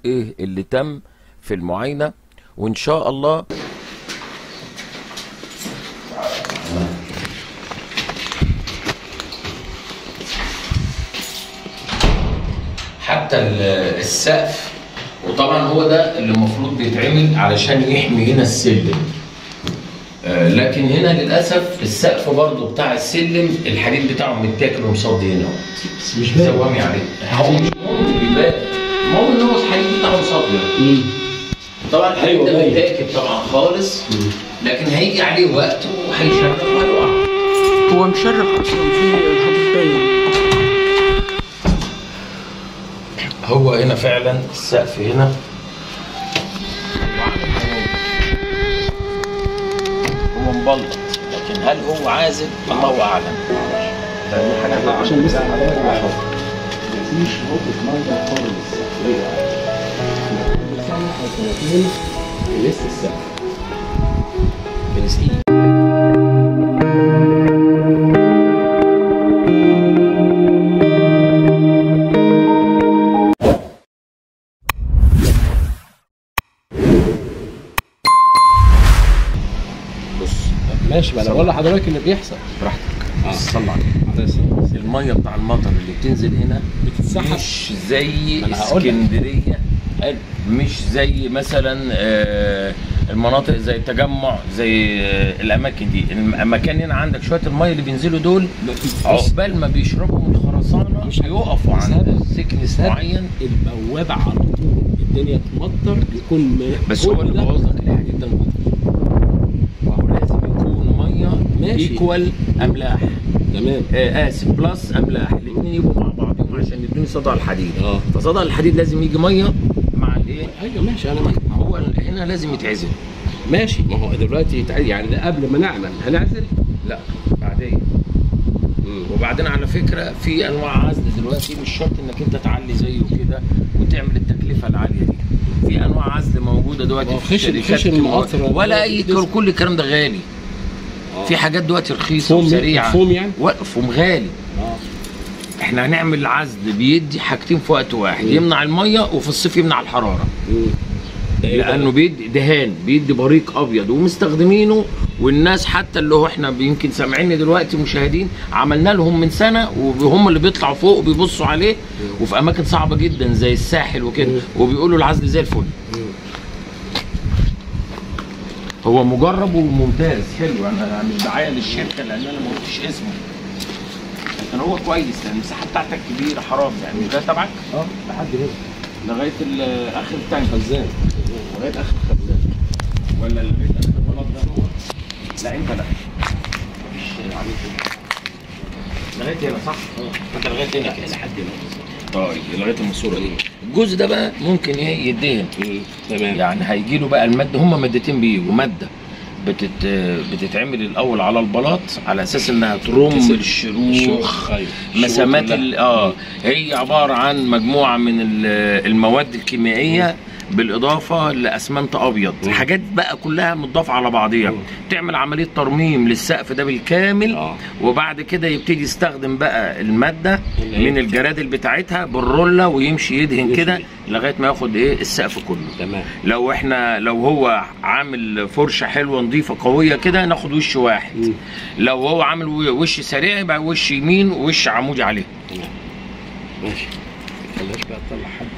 ايه اللي تم في المعاينه وان شاء الله حتى ال- السقف وطبعا هو ده اللي المفروض بيتعمل علشان يحمي هنا السلم آه، لكن هنا للاسف السقف برضو بتاع السلم الحديد بتاعه متاكل ومصدي هنا بس مش باين زوامي عليه هو مش مهم يبان المهم ان هو الحديد بتاعه مصدي مم. طبعا الحديد أيوة ده باين. متاكل طبعا خالص مم. لكن هيجي عليه وقت وهيشرخ وهيقع هو مشرخ اصلا في الحديد باين هو هنا فعلا السقف هنا هو مبلط لكن هل هو عازل الله اعلم دي حاجه عشان بس حضرتك لاحظ مفيش نقطة مية خالص ليه؟ كل سنة أو سنتين لسه السقف بنسقيه بص ماشي ما انا بقول لحضرتك اللي بيحصل براحتك آه. صلى عليه الميه بتاع المطر اللي بتنزل هنا بتتسحب مش زي ما أنا هقول لك. اسكندريه مش زي مثلا آه، المناطق زي التجمع زي آه، الاماكن دي المكان هنا عندك شويه الميه اللي بينزلوا دول عقبال ما بيشربوا من الخرسانه مش بيقفوا عند بسبب- سكنس بسبب معين البوابة على طول الدنيا تمطر يكون م- بس هو كل اللي ده- بوظ لك الحديد ده المطر فهو لازم يكون ميه ماشي. ايكوال املاح تمام آه اسف بلس املاح الاثنين يبقوا مع بعضهم عشان يدوني صدى الحديد اه فصدى الحديد لازم يجي ميه مع الايه ايوه ماشي انا معاك ما هو هنا لازم يتعزل ماشي ما هو دلوقتي يتع- يعني ده قبل ما نعمل هنعزل لا بعدين وبعدين على فكره في انواع عزل دلوقتي مش شرط انك انت تعلي زيه كده وتعمل التكلفه العاليه دي في انواع عزل موجوده دلوقتي ما هو في خشن- الشركات خشن المقطرة ولا اي لسه. كل الكلام ده غالي آه. في حاجات دلوقتي رخيصه فوم وسريعه فوم يعني و- فوم غالي اه احنا هنعمل عزل بيدي حاجتين في وقت واحد مم. يمنع الميه وفي الصيف يمنع الحراره مم. ده إيه لانه بقى؟ بيدي دهان بيدي بريق ابيض ومستخدمينه والناس حتى اللي هو احنا يمكن سامعيني دلوقتي مشاهدين عملنا لهم من سنه وهم اللي بيطلعوا فوق وبيبصوا عليه وفي اماكن صعبه جدا زي الساحل وكده مم. وبيقولوا العزل زي الفل مم. هو مجرب وممتاز حلو انا مش دعايه للشركه لان انا ما قلتش اسمه لكن هو كويس لان المساحه بتاعتك كبيره حرام يعني مش ده تبعك اه لحد هنا لغايه ال- اخر التانك خزان لغايه اخر الخزان ولا لغايه اخر البلاط ده لا انت لا مفيش عليك كده. لغايه هنا صح؟ انت لغايه هنا كده لحد هنا طيب لغايه الماسوره دي الجزء ده بقى ممكن ايه يدهن تمام يعني هيجي له بقى الماده هما مادتين بيجوا ماده بتت بتتعمل الاول على البلاط على اساس انها ترم تسد الشروخ الشروخ، أيوة. مسامات الشروخ ال- اه هي عباره عن مجموعه من ال- المواد الكيميائيه بالاضافه لاسمنت ابيض مم. حاجات بقى كلها متضافه على بعضيها مم. تعمل عمليه ترميم للسقف ده بالكامل اه وبعد كده يبتدي يستخدم بقى الماده اللي هي من الجرادل بتاعتها بالروله ويمشي يدهن يدهن. كده لغايه ما ياخد ايه السقف كله تمام لو احنا لو هو عامل فرشه حلوه نظيفه قويه كده ناخد وش واحد مم. لو هو عامل وش سريع يبقى وش يمين ووش عمودي عليه تمام ماشي ما تخليهاش بقى تطلع حد